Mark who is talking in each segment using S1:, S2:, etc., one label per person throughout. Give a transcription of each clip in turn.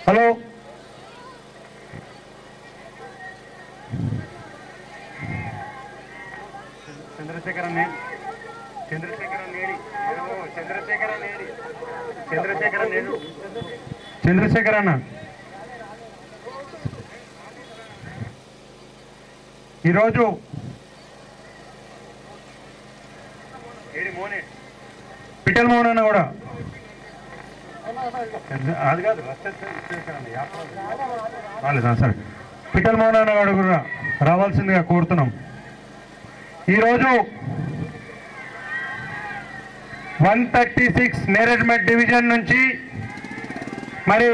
S1: hello Chandrashekhara నేడి చంద్రశేఖర నేడి చంద్రశేఖర నేడి చంద్రశేఖర నేడు చంద్రశేఖర అన్న ఈరోజు ఏడి మోనే పిట్టల మోహన్ అన్న కూడా అది కాదు రాలేదా సరే పిట్టల మోహన్ అన్న గారు కూడా రావాల్సిందిగా కోరుతున్నాం ఈరోజు one thirty six Neredmet division నుంచి మరి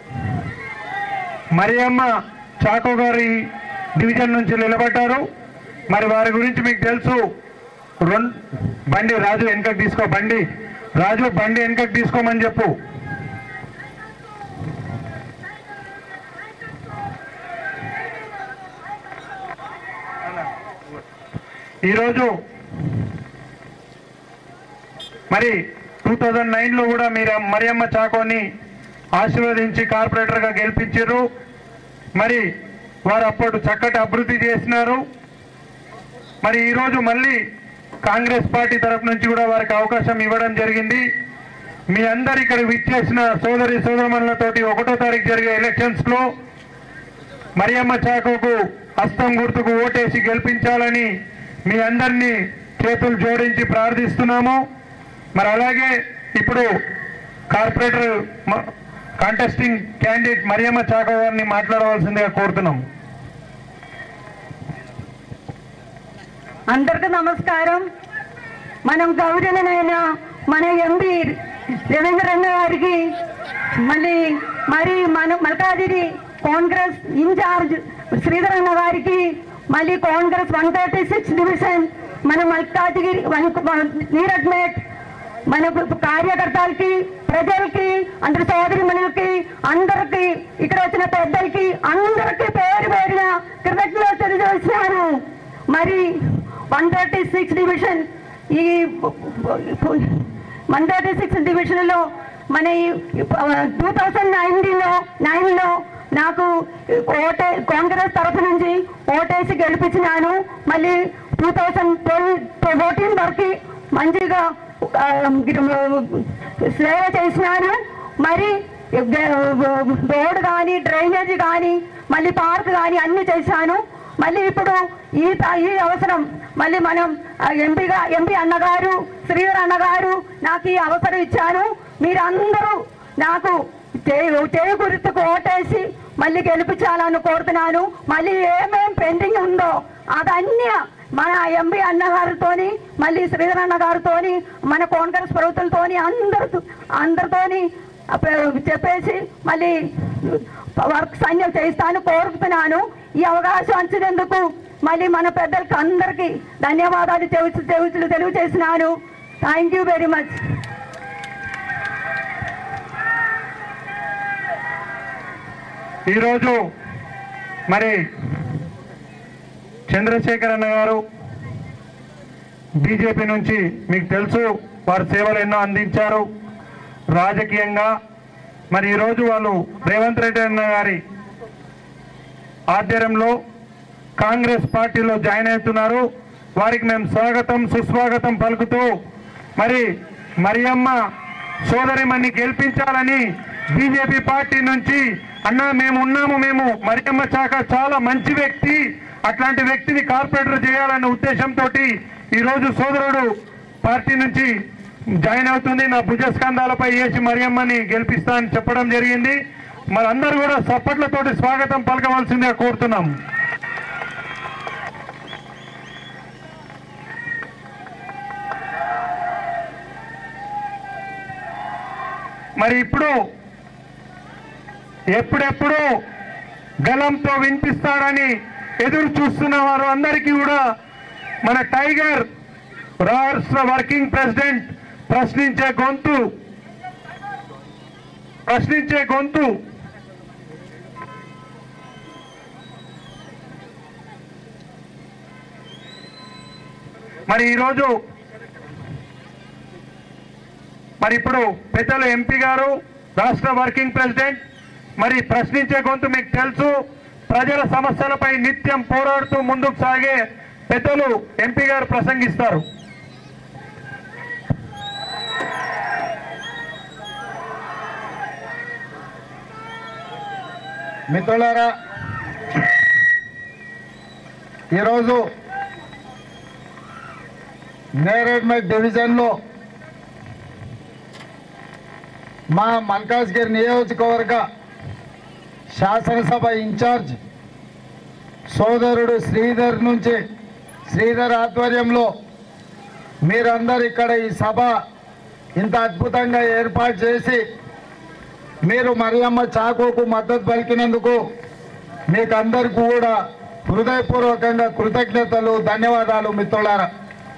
S1: మరియమ్మ చాకో గారి డివిజన్ నుంచి నిలబడ్డారు మరి వారి గురించి మీకు తెలుసు రెండు బండి రాజు వెనకకి తీసుకో బండి రాజు బండి వెనకకి తీసుకోమని చెప్పు ఈరోజు మరి టూ థౌజండ్ నైన్లో కూడా మీరు మరియమ్మ చాకోని ఆశీర్వదించి కార్పొరేటర్గా గెలిపించారు మరి వారు అప్పుడు చక్కటి అభివృద్ధి చేసినారు మరి ఈరోజు మళ్ళీ కాంగ్రెస్ పార్టీ తరఫు నుంచి కూడా వారికి అవకాశం ఇవ్వడం జరిగింది మీ అందరు ఇక్కడ విచ్చేసిన సోదరి సోదరమణులతోటి ఒకటో తారీఖు జరిగే ఎలక్షన్స్ లో మరియమ్మ చాకోకు హస్తం గుర్తుకు ఓటేసి గెలిపించాలని మీ అందరినీ చేతులు జోడించి ప్రార్థిస్తున్నాము మరి అలాగే ఇప్పుడు corporator contesting candidate Mariyamma Chacko గారిని మాట్లాడవలసిందిగా కోరుతున్నాం
S2: అందరికీ నమస్కారం మనం గౌరవనైన మన ఎంపీ రవీంద్రన్న గారికి మళ్ళీ మరి మన మల్కాజిరి కాంగ్రెస్ ఇన్ఛార్జ్ శ్రీధరన్న గారికి మళ్ళీ Congress one thirty six division మన మల్కాజిగిరి నీరజ్ మేట్ మన కార్యకర్తలకి ప్రజలకి అందరి సోదరి మనులకి అందరికి ఇక్కడ వచ్చిన పెద్దలకి అందరికి పేరు పేరిన కృతజ్ఞతలు తెలియజేస్తున్నాను మరి వన్ థర్టీ సిక్స్ డివిజన్ ఈ వన్ థర్టీ సిక్స్ డివిజన్లో మన ఈ టూ థౌజండ్ నైన్టీన్లో నైన్లో నాకు ఓటే కాంగ్రెస్ తరఫు నుంచి ఓటేసి గెలిపించినాను మళ్ళీ టూ థౌజండ్ ట్వెల్వ్ ఫోర్టీన్ వరకు మంచిగా ఆ, సేవ చేసినాను మరి రోడ్ కానీ డ్రైనేజ్ కానీ మళ్ళీ పార్క్ కానీ అన్ని చేశాను మళ్ళీ ఇప్పుడు ఈ త- ఈ అవసరం మళ్ళీ మనం ఆ, ఎంపీగా ఎంపీ అన్నగారు శ్రీధర్ అన్నగారు నాకు ఈ అవసరం ఇచ్చాను మీరందరూ నాకు చేయి చేయి గుర్తుకు ఓటేసి మళ్ళీ గెలిపించాలని కోరుతున్నాను మళ్ళీ ఏమేం పెండింగ్ ఉందో అదన్నీ మన ఎంపీ అన్నగారితోని మళ్ళీ శ్రీధర్ అన్న గారితోని మన కాంగ్రెస్ ప్రభుత్వంతోని అందరితో అందరితోని అప్ప- చెప్పేసి మళ్ళీ వర్క్స్ అన్ని చేస్తాను కోరుతున్నాను ఈ అవకాశం ఇచ్చినందుకు మళ్ళీ మన పెద్దలకి అందరికీ ధన్యవాదాలు చెవి చెవుచులు తెలియజేసినాను థ్యాంక్ యూ వెరీ మచ్
S1: ఈరోజు మరి చంద్రశేఖర్ అన్న గారు బీజేపీ నుంచి మీకు తెలుసు వారు సేవలు ఎన్నో అందించారు రాజకీయంగా మరి ఈరోజు వాళ్ళు రేవంత్ రెడ్డి అన్న గారి ఆధ్వర్యంలో కాంగ్రెస్ పార్టీలో జాయిన్ అవుతున్నారు వారికి మేము స్వాగతం సుస్వాగతం పలుకుతూ మరి మరియమ్మ సోదరిమణ్ణి గెలిపించాలని బీజేపీ పార్టీ నుంచి అన్నా మేము ఉన్నాము మేము మరియమ్మ శాఖ చాలా మంచి వ్యక్తి అట్లాంటి వ్యక్తిని కార్పొరేటర్ చేయాలన్న ఉద్దేశంతో ఈరోజు సోదరుడు పార్టీ నుంచి జాయిన్ అవుతుంది నా భుజస్కంధాలపై వేసి మరియమ్మని గెలిపిస్తా అని చెప్పడం జరిగింది మరి అందరూ కూడా సప్పట్లతోటి స్వాగతం పలకవలసిందిగా కోరుతున్నాం మరి ఇప్పుడు ఎప్పుడెప్పుడు గలంతో వినిపిస్తాడని ఎదురు చూస్తున్న వారు అందరికీ కూడా మన టైగర్ రాష్ట్ర వర్కింగ్ ప్రెసిడెంట్ ప్రశ్నించే గొంతు ప్రశ్నించే గొంతు మరి ఈరోజు మరి ఇప్పుడు పెద్దలు ఎంపీ గారు రాష్ట్ర వర్కింగ్ ప్రెసిడెంట్ మరి ప్రశ్నించే గొంతు మీకు తెలుసు ప్రజల సమస్యలపై నిత్యం పోరాడుతూ ముందుకు సాగే పెద్దలు ఎంపీ గారు ప్రసంగిస్తారు
S3: మిత్రులారా ఈరోజు నేరేడ్మెట్ డివిజన్లో మా మల్కాజ్గిరి నియోజకవర్గ శాసనసభ ఇన్ఛార్జ్ సోదరుడు శ్రీధర్ నుంచి శ్రీధర్ ఆధ్వర్యంలో మీరందరు ఇక్కడ ఈ సభ ఇంత అద్భుతంగా ఏర్పాటు చేసి మీరు మరియమ్మ చాకోకు మద్దతు పలికినందుకు మీకు అందరికీ కూడా హృదయపూర్వకంగా కృతజ్ఞతలు ధన్యవాదాలు మిత్రులారా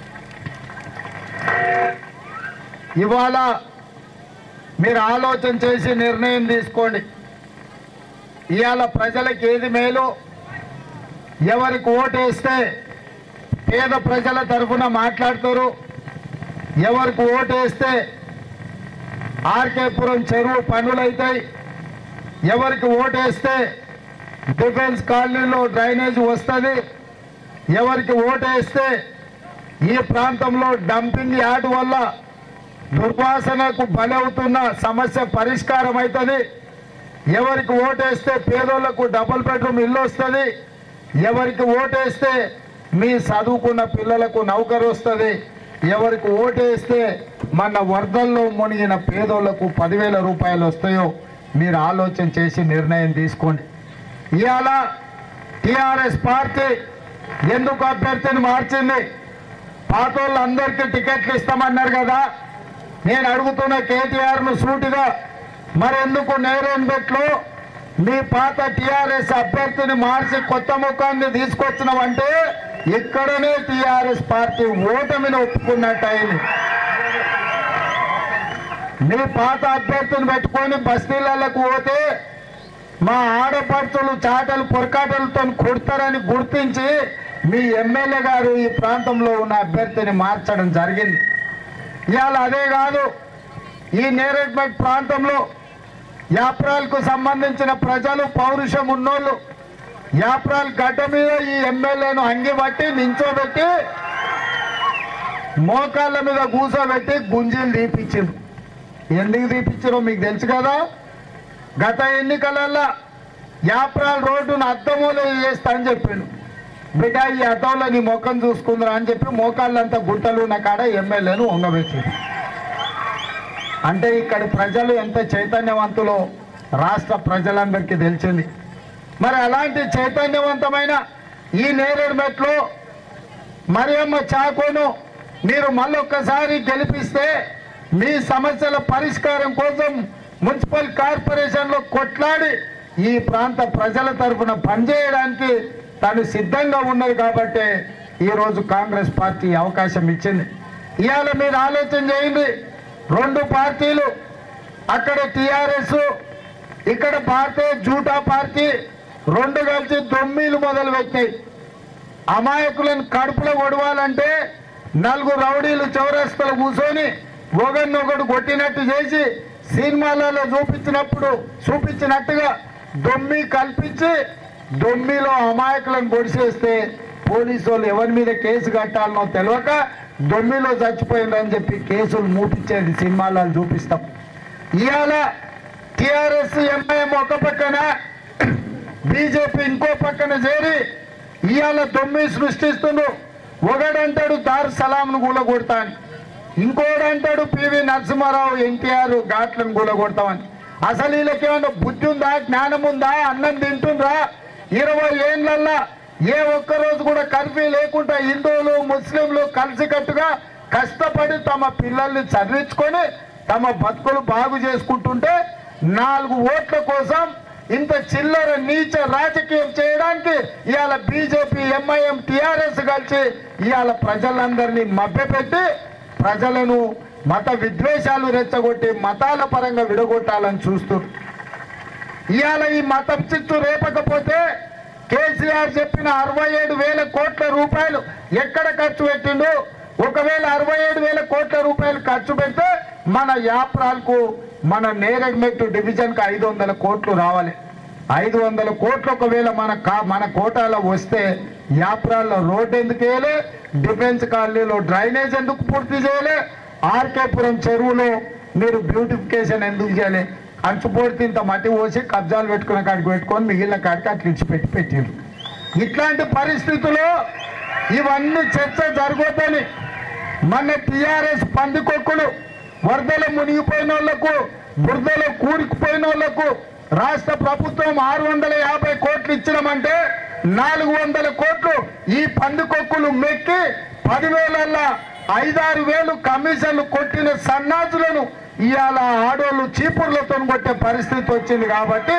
S3: ఇవాళ మీరు ఆలోచన చేసి నిర్ణయం తీసుకోండి ఇవాళ ప్రజలకు ఏది మేలు ఎవరికి ఓటేస్తే పేద ప్రజల తరఫున మాట్లాడుతారు ఎవరికి ఓటేస్తే ఆర్కేపురం చెరువు పనులైతాయి ఎవరికి ఓటేస్తే డిఫెన్స్ కాలనీలో డ్రైనేజ్ వస్తుంది ఎవరికి ఓటేస్తే ఈ ప్రాంతంలో డంపింగ్ యార్డ్ వల్ల దుర్వాసనకు బలవుతున్న సమస్య పరిష్కారం అవుతుంది ఎవరికి ఓటేస్తే పేదోళ్లకు డబుల్ బెడ్రూమ్ ఇల్లు వస్తుంది ఎవరికి ఓటేస్తే మీ చదువుకున్న పిల్లలకు నౌకరు వస్తుంది ఎవరికి ఓటేస్తే మన వరదల్లో మునిగిన పేదోళ్లకు పదివేల రూపాయలు వస్తాయో మీరు ఆలోచన చేసి నిర్ణయం తీసుకోండి ఇవాళ టిఆర్ఎస్ పార్టీ ఎందుకు అభ్యర్థిని మార్చింది పాత వాళ్ళందరికీ టికెట్లు ఇస్తామన్నారు కదా నేను అడుగుతున్న కేటీఆర్ ను సూటిగా మరెందుకు నేరేన్బెట్లో మీ పాత టిఆర్ఎస్ అభ్యర్థిని మార్చి కొత్త ముఖాన్ని తీసుకొచ్చినామంటే ఇక్కడనే టిఆర్ఎస్ పార్టీ ఓటమిని ఒప్పుకున్నట్టు అయింది మీ పాత అభ్యర్థిని పెట్టుకొని బస్తీలకు పోతే మా ఆడపడుచులు చాటలు పొరకాటలతో కొడతారని గుర్తించి మీ ఎమ్మెల్యే గారు ఈ ప్రాంతంలో ఉన్న అభ్యర్థిని మార్చడం జరిగింది ఇవాళ అదే కాదు ఈ నేరేడ్మెట్ ప్రాంతంలో యాప్రాల్కు సంబంధించిన ప్రజలు పౌరుషం ఉన్నోళ్ళు యాప్రాల్ గడ్డ మీద ఈ ఎమ్మెల్యేను అంగిబట్టి నించోబెట్టి మోకాళ్ళ మీద కూసోబెట్టి గుంజీలు తీపిచ్చిండ్రు ఎందుకు తీపిచ్చారో మీకు తెలుసు కదా గత ఎన్నికలలో యాప్రాల్ రోడ్డును అద్దములో చేస్తా అని చెప్పిండు బిడ్డ ఈ అద్దంలో నీ ముఖం చూసుకుందిరా అని చెప్పి మోకాళ్ళంతా గుట్టలు ఉన్న కాడ ఎమ్మెల్యేను ఉంగబెట్టిండు అంటే ఇక్కడ ప్రజలు ఎంత చైతన్యవంతులో రాష్ట్ర ప్రజలందరికీ తెలిసింది మరి అలాంటి చైతన్యవంతమైన ఈ నేరేడు మెట్లో మరియమ్మ చాకోను మీరు మళ్ళొక్కసారి గెలిపిస్తే మీ సమస్యల పరిష్కారం కోసం మున్సిపల్ కార్పొరేషన్లో కొట్లాడి ఈ ప్రాంత ప్రజల తరఫున పనిచేయడానికి తను సిద్ధంగా ఉన్నది కాబట్టి ఈరోజు కాంగ్రెస్ పార్టీ అవకాశం ఇచ్చింది ఇవాళ మీరు ఆలోచన చేయండి రెండు పార్టీలు అక్కడ టిఆర్ఎస్ ఇక్కడ భారతీయ జూటా పార్టీ రెండు కలిసి దొమ్మీలు మొదలు పెట్టాయి అమాయకులను కడుపులో ఒడవాలంటే నలుగురు రౌడీలు చౌరస్తలు కూర్చొని ఒకరినొకడు కొట్టినట్టు చేసి సినిమాలలో చూపించినప్పుడు చూపించినట్టుగా దొమ్మి కల్పించి దొమ్మిలో అమాయకులను పొడిచేస్తే పోలీసు వాళ్ళు ఎవరి మీద కేసు కట్టాలనో తెలియక దొమ్మిలో చచ్చిపోయిందని చెప్పి కేసులు మూపించేది సినిమాలలో చూపిస్తాం ఇవాళ టిఆర్ఎస్ ఎంఐఎం ఒక పక్కన బీజేపీ ఇంకో పక్కన చేరి ఇవాళ దొమ్మి సృష్టిస్తుండు ఒకడంటాడు దార్ సలాంను కూలగొడతాను ఇంకోడు అంటాడు పివి నరసింహారావు ఎన్టీఆర్ ఘాట్లను కూలగొడతామని అసలు వీళ్ళకేమన్నా బుద్ధి ఉందా జ్ఞానం ఉందా అన్నం తింటుండ్రా ఇరవై ఏళ్ళల్లా ఏ ఒక్క రోజు కూడా కర్ఫ్యూ లేకుండా హిందువులు ముస్లింలు కలిసికట్టుగా కష్టపడి తమ పిల్లల్ని చదివించుకొని తమ బతుకులు బాగు చేసుకుంటుంటే నాలుగు ఓట్ల కోసం ఇంత చిల్లర నీచ రాజకీయం చేయడానికి ఇవాళ బీజేపీ ఎంఐఎం టిఆర్ఎస్ కలిసి ఇవాళ ప్రజలందరినీ మభ్యపెట్టి ప్రజలను మత విద్వేషాలు రెచ్చగొట్టి మతాల పరంగా విడగొట్టాలని చూస్తున్నారు ఇవాళ ఈ మతం చిత్తు రేపకపోతే కేసీఆర్ చెప్పిన అరవై ఏడు వేల కోట్ల రూపాయలు ఎక్కడ ఖర్చు పెట్టిండు ఒకవేళ అరవై ఏడు వేల కోట్ల రూపాయలు ఖర్చు పెడితే మన యాప్రాల్కు మన నేరమెట్టు డివిజన్కి ఐదు వందల కోట్లు రావాలి ఐదు వందల కోట్లు ఒకవేళ మన కా మన కోటాలో వస్తే యాప్రాల్లో రోడ్ ఎందుకు వేయలే డిఫెన్స్ కాలనీలో డ్రైనేజ్ ఎందుకు పూర్తి చేయలే ఆర్కేపురం చెరువులో మీరు బ్యూటిఫికేషన్ ఎందుకు చేయలే అంచుపోడితే ఇంత మట్టి పోసి కబ్జాలు పెట్టుకున్న కాడికి పెట్టుకొని మిగిలిన కాడికి అట్లా ఇచ్చిపెట్టి పెట్టారు ఇట్లాంటి పరిస్థితుల్లో ఇవన్నీ చర్చ జరగొద్దని మన టిఆర్ఎస్ పందికొక్కులు వరదలు మునిగిపోయిన వాళ్లకు బురదలో కూరుకుపోయిన వాళ్లకు రాష్ట్ర ప్రభుత్వం ఆరు వందల యాభై కోట్లు ఇచ్చినామంటే నాలుగు వందల కోట్లు ఈ పందికొక్కులు మెక్కి పదివేలల్లా ఐదారు వేలు కమిషన్లు కొట్టిన సన్నాసులను ఇవాళ ఆడోళ్ళు చీపుర్లతో కొట్టే పరిస్థితి వచ్చింది కాబట్టి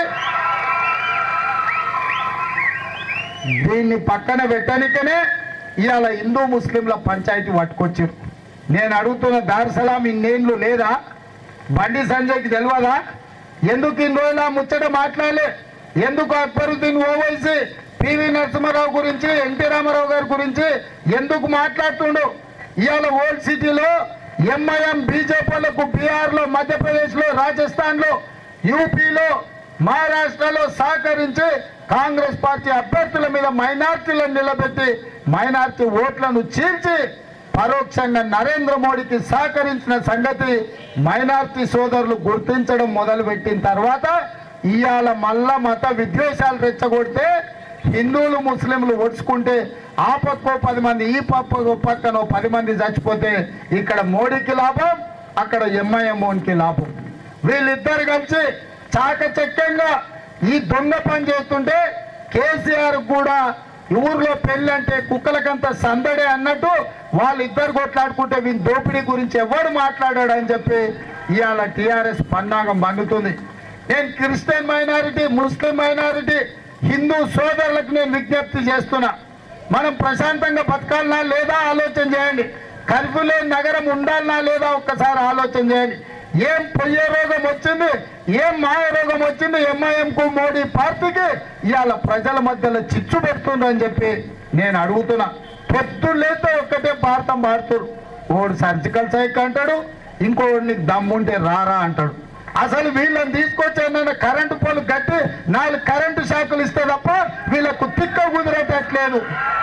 S3: దీన్ని పక్కన పెట్టడానికనే ఇవాళ హిందూ ముస్లింల పంచాయతీ పట్టుకొచ్చారు నేను అడుగుతున్న దార్సలాం ఇన్నేళ్ళు లేదా బండి సంజయ్కి తెలియదా ఎందుకు ఇన్ని రోజులు ఆ ముచ్చట మాట్లాడలే ఎందుకు అక్బరుద్దీన్ ఓవైసీ పివి నరసింహారావు గురించి ఎన్టీ రామారావు గారి గురించి ఎందుకు మాట్లాడుతుండు ఇవాళ ఓల్డ్ సిటీలో ఎంఐఎం బీజేపీలకు బీహార్లో మధ్యప్రదేశ్లో రాజస్థాన్లో యూపీలో మహారాష్ట్రలో సహకరించి కాంగ్రెస్ పార్టీ అభ్యర్థుల మీద మైనార్టీలను నిలబెట్టి మైనార్టీ ఓట్లను చీల్చి పరోక్షంగా నరేంద్ర మోడీకి సహకరించిన సంగతి మైనార్టీ సోదరులు గుర్తించడం మొదలుపెట్టిన తర్వాత ఇవాళ మళ్ళా మత విద్వేషాలు రెచ్చగొడితే హిందువులు ముస్లింలు ఒడుచుకుంటే ఆ పక్కో పది మంది ఈ పక్క పక్కన పది మంది చచ్చిపోతే ఇక్కడ మోడీకి లాభం అక్కడ ఎంఐఎంఓన్కి లాభం వీళ్ళిద్దరు కలిసి చాకచక్యంగా ఈ దొంగ పని చేస్తుంటే కేసీఆర్ కూడా ఊర్లో పెళ్ళి అంటే కుక్కలకంత సందడే అన్నట్టు వాళ్ళిద్దరు కొట్లాడుకుంటే వీళ్ళ దోపిడీ గురించి ఎవడు మాట్లాడాడు అని చెప్పి ఇవాళ టిఆర్ఎస్ పన్నాగం పండుతుంది నేను Christian minority Muslim minority Hindu సోదరులకు నేను విజ్ఞప్తి చేస్తున్నా మనం ప్రశాంతంగా బతకాలనా లేదా ఆలోచన చేయండి కర్ఫ్యూ లేని నగరం ఉండాలనా లేదా ఒక్కసారి ఆలోచన చేయండి ఏం పొయ్యే రోగం వచ్చింది ఏం మాయ రోగం వచ్చింది ఎంఐఎంకు మోడీ పార్టీకి ఇవాళ ప్రజల మధ్యలో చిచ్చు పెడుతుండ్రని చెప్పి నేను అడుగుతున్నా పొద్దున్న లేస్తే ఒక్కటే భారతం పాడుతురు ఓడు సర్జికల్ సైక్ అంటాడు ఇంకోడిని దమ్ముంటే రారా అంటాడు అసలు వీళ్ళని తీసుకొచ్చి ఏమన్నా కరెంటు పోలు కట్టి నాలుగు కరెంటు షాకులు ఇస్తే తప్ప వీళ్ళకు తిక్క కుదిరేటట్లేదు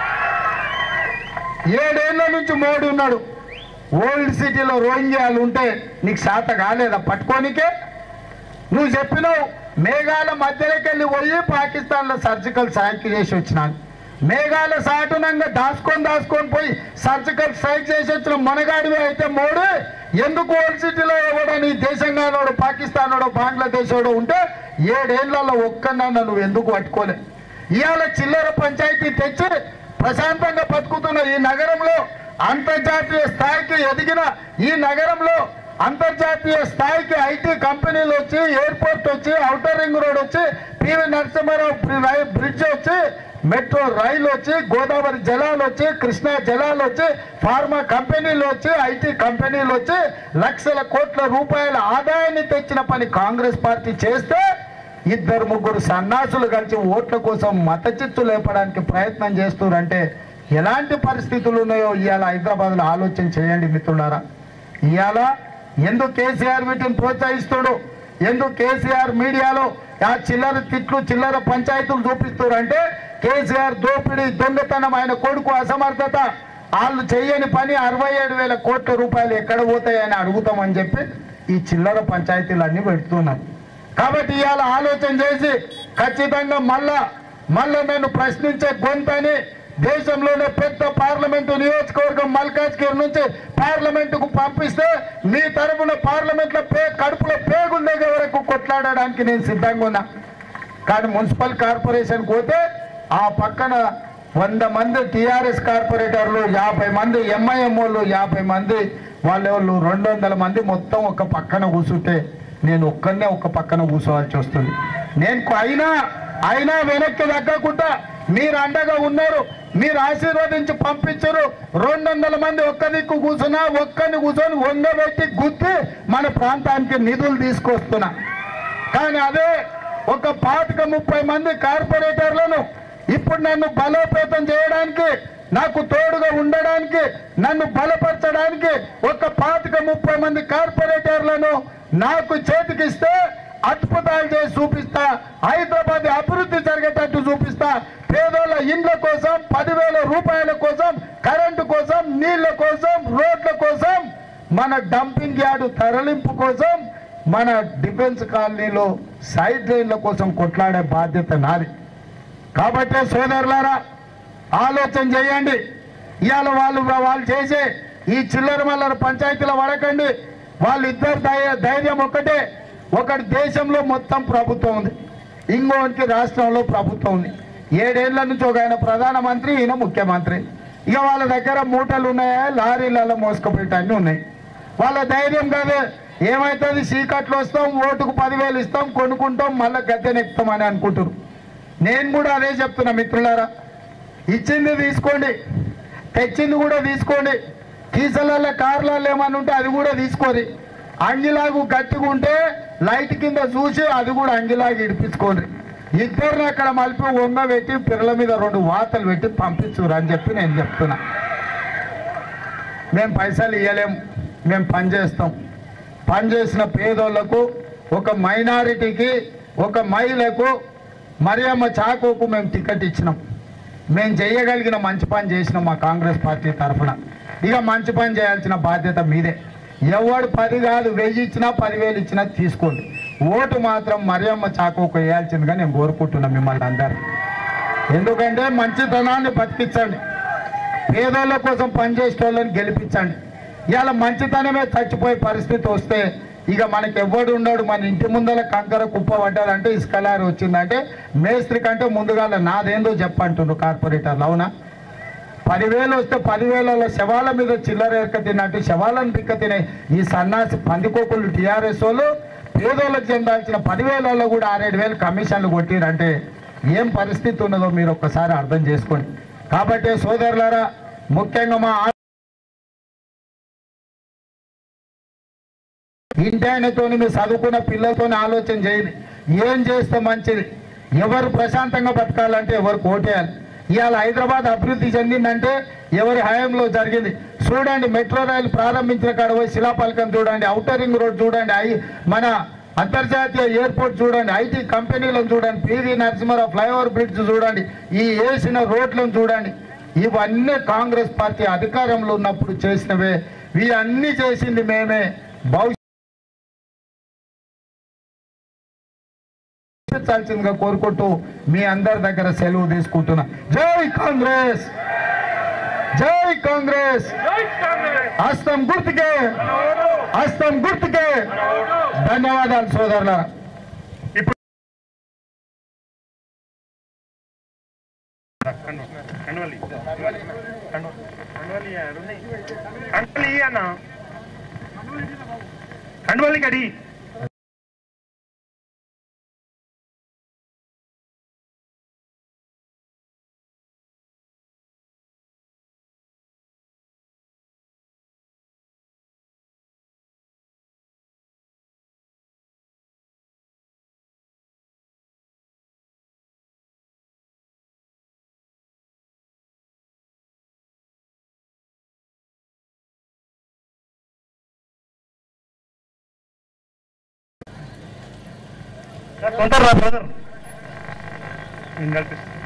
S3: ఏడేళ్ల నుంచి మోడీ ఉన్నాడు ఓల్డ్ సిటీలో రోహింగ్యాలు ఉంటే నీకు శాత కాలేదా పట్టుకోనికే నువ్వు చెప్పినావు మేఘాల మధ్యలోకి వెళ్ళి పోయి పాకిస్తాన్లో సర్జికల్ స్ట్రైక్ చేసి వచ్చినాను మేఘాల సాటునంగా దాచుకొని దాచుకొని పోయి సర్జికల్ స్ట్రైక్ చేసి వచ్చిన మనగాడివి అయితే మోడీ ఎందుకు ఓల్డ్ సిటీలో ఎవడని దేశంగానోడు పాకిస్తానోడో బంగ్లాదేశోడో ఉంటే ఏడేళ్లలో ఒక్కనన్నా నువ్వు ఎందుకు పట్టుకోలే ఇవాళ చిల్లర పంచాయతీ తెచ్చి ప్రశాంతంగా బతుకుతున్న ఈ నగరంలో అంతర్జాతీయ స్థాయికి ఎదిగిన ఈ నగరంలో అంతర్జాతీయ స్థాయికి ఐటీ కంపెనీలు వచ్చి ఎయిర్పోర్ట్ వచ్చి ఔటర్ రింగ్ రోడ్ వచ్చి పివి నరసింహారావు బ్రి- రై- బ్రిడ్జ్ వచ్చి మెట్రో రైలు వచ్చి గోదావరి జలాలు వచ్చి కృష్ణా జలాలు వచ్చి ఫార్మా కంపెనీలు వచ్చి ఐటీ కంపెనీలు వచ్చి లక్షల కోట్ల రూపాయల ఆదాయాన్ని తెచ్చిన పని కాంగ్రెస్ పార్టీ చేస్తే ఇద్దరు ముగ్గురు సన్నాసులు కలిసి ఓట్ల కోసం మత చిత్తు లేపడానికి ప్రయత్నం చేస్తున్నారంటే ఎలాంటి పరిస్థితులు ఉన్నాయో ఇవాళ హైదరాబాద్లో ఆలోచన చేయండి మిత్రులారా ఇవాళ ఎందుకు కేసీఆర్ వీటిని ప్రోత్సహిస్తుడు ఎందుకు కేసీఆర్ మీడియాలో ఆ చిల్లర తిట్లు చిల్లర పంచాయతీలు చూపిస్తారు అంటే కేసీఆర్ దోపిడీ దొంగతనం ఆయన కొడుకు అసమర్థత వాళ్ళు చేయని పని అరవై ఏడు వేల కోట్ల రూపాయలు ఎక్కడ పోతాయని అడుగుతామని చెప్పి ఈ చిల్లర పంచాయతీలన్నీ పెడుతున్నారు కాబట్టి ఇవాళ ఆలోచన చేసి ఖచ్చితంగా మళ్ళా మళ్ళా నేను ప్రశ్నించే గొంతని దేశంలోనే పెద్ద పార్లమెంటు నియోజకవర్గం మల్కాజ్గిరి నుంచి పార్లమెంటుకు పంపిస్తే మీ తరఫున పార్లమెంట్ లో పే కడుపులో పేగుల దగ్గర వరకు కొట్లాడడానికి నేను సిద్ధంగా ఉన్నా కానీ మున్సిపల్ కార్పొరేషన్ పోతే ఆ పక్కన వంద మంది టిఆర్ఎస్ కార్పొరేటర్లు యాభై మంది ఎంఐఎంఓలు యాభై మంది వాళ్ళు రెండు వందల మంది మొత్తం ఒక పక్కన కూర్చుంటే నేను ఒక్కనే ఒక పక్కన కూర్చోవాల్సి వస్తుంది నేను కు- అయినా అయినా వెనక్కి తగ్గకుండా మీరు అండగా ఉన్నారు మీరు ఆశీర్వదించి పంపించరు రెండు వందల మంది ఒక్క దిక్కు కూర్చున్నా ఒక్కరిని కూర్చొని వంగబెట్టి గుద్ది మన ప్రాంతానికి నిధులు తీసుకొస్తున్నా కానీ అదే ఒక పాతిక ముప్పై మంది కార్పొరేటర్లను ఇప్పుడు నన్ను బలోపేతం చేయడానికి నాకు తోడుగా ఉండడానికి నన్ను బలపరచడానికి ఒక పాతిక ముప్పై మంది కార్పొరేటర్లను నాకు చేతికిస్తే అద్భుతాలు చేసి చూపిస్తా హైదరాబాద్ అభివృద్ధి జరిగేటట్టు చూపిస్తా పేదోళ్ళ ఇండ్ల కోసం పదివేల రూపాయల కోసం కరెంటు కోసం నీళ్ల కోసం రోడ్ల కోసం మన డంపింగ్ యార్డు తరలింపు కోసం మన డిఫెన్స్ కాలనీలో సైడ్ డ్రైన్ల కోసం కొట్లాడే బాధ్యత నాది కాబట్టి సోదరులారా ఆలోచన చేయండి ఇవాళ వాళ్ళు వాళ్ళు చేసే ఈ చిల్లర మల్లర పంచాయతీల పడకండి వాళ్ళిద్దరు ధైర్య ధైర్యం ఒక్కటే ఒకటి దేశంలో మొత్తం ప్రభుత్వం ఉంది ఇంకోటి రాష్ట్రంలో ప్రభుత్వం ఉంది ఏడేళ్ల నుంచి ఒక ఆయన ప్రధానమంత్రి ఈయన ముఖ్యమంత్రి ఇక వాళ్ళ దగ్గర మూటలు ఉన్నాయా లారీలలో మోసుకుపోయేట అన్నీ ఉన్నాయి వాళ్ళ ధైర్యం కాదే ఏమవుతుంది చీకట్లు వస్తాం ఓటుకు పదివేలు ఇస్తాం కొనుక్కుంటాం మళ్ళీ గద్దెనెక్కుతాం అని అనుకుంటారు నేను కూడా అదే చెప్తున్నా మిత్రులారా ఇచ్చింది తీసుకోండి తెచ్చింది కూడా తీసుకోండి కీసలలో కార్లలో ఏమన్నా ఉంటే అది కూడా తీసుకోరి అంగిలాగు గట్టిగా ఉంటే లైట్ కింద చూసి అది కూడా అంగిలాగి ఇడిపించుకోండి ఇద్దరిని అక్కడ మలిపి వంగ పెట్టి పిల్లల మీద రెండు వాతలు పెట్టి పంపించురు అని చెప్పి నేను చెప్తున్నా మేము పైసలు ఇవ్వలేము మేము పని చేస్తాం పని చేసిన పేదోళ్లకు ఒక మైనారిటీకి ఒక మహిళకు మరియమ్మ చాకోకు మేము టికెట్ ఇచ్చినాం మేము చేయగలిగిన మంచి పని చేసినాం మా కాంగ్రెస్ పార్టీ తరఫున ఇక మంచి పని చేయాల్సిన బాధ్యత మీదే ఎవడు పది కాదు వెయ్యి ఇచ్చినా పదివేలు ఇచ్చినా తీసుకోండి ఓటు మాత్రం మరియమ్మ చాకోకు వేయాల్సిందిగా నేను కోరుకుంటున్నా మిమ్మల్ని అందరు ఎందుకంటే మంచితనాన్ని బతికించండి పేదోళ్ళ కోసం పనిచేసే వాళ్ళని గెలిపించండి ఇవాళ మంచితనమే చచ్చిపోయే పరిస్థితి వస్తే ఇక మనకి ఎవడు ఉండడు మన ఇంటి ముందర కంకర కుప్ప పడ్డాదంటే ఇసుకలారి వచ్చిందంటే మేస్త్రి కంటే ముందుగా నాదేందో చెప్పంటుండ్రు కార్పొరేటర్లు అవునా పదివేలు వస్తే పదివేల శవాల మీద చిల్లర ఎరక తిన్నట్టు శవాలను పిక్క తినే ఈ సన్నాసి పందికోకులు టీఆర్ఎస్ వాళ్ళు పేదోళ్ళకి చెందాల్సిన పదివేలలో కూడా ఆరేడు వేలు కమిషన్లు కొట్టిరంటే ఏం పరిస్థితి ఉన్నదో మీరు ఒక్కసారి అర్థం చేసుకోండి కాబట్టి సోదరులారా ముఖ్యంగా మా ఆ- ఇంటాయనతోని మీరు చదువుకున్న పిల్లలతోని ఆలోచన చేయండి ఏం చేస్తే మంచిది ఎవరు ప్రశాంతంగా బతకాలంటే ఎవరు కోటేయాలి ఇవాళ హైదరాబాద్ అభివృద్ధి చెందిందంటే ఎవరి హయాంలో జరిగింది చూడండి మెట్రో రైలు ప్రారంభించిన కాడ పోయి శిలాపలకం చూడండి ఔటర్ రింగ్ రోడ్ చూడండి ఐ మన అంతర్జాతీయ ఎయిర్పోర్ట్ చూడండి ఐటీ కంపెనీలను చూడండి పివి నరసింహారావు ఫ్లైఓవర్ బ్రిడ్జ్ చూడండి ఈ వేసిన రోడ్లను చూడండి ఇవన్నీ కాంగ్రెస్ పార్టీ అధికారంలో ఉన్నప్పుడు చేసినవే ఇవన్నీ చేసింది మేమే భవిష్యత్ చూపించాల్సిందిగా కోరుకుంటూ మీ అందరి దగ్గర సెలవు తీసుకుంటున్నా జై కాంగ్రెస్ జై కాంగ్రెస్ హస్తం గుర్తుకే హస్తం గుర్తుకే ధన్యవాదాలు సోదరుల
S1: కండవలి కండవలి కండవలి అన్న కండవలి కడి తొందర రా బ్రదర్ నేను కల్పిస్తాను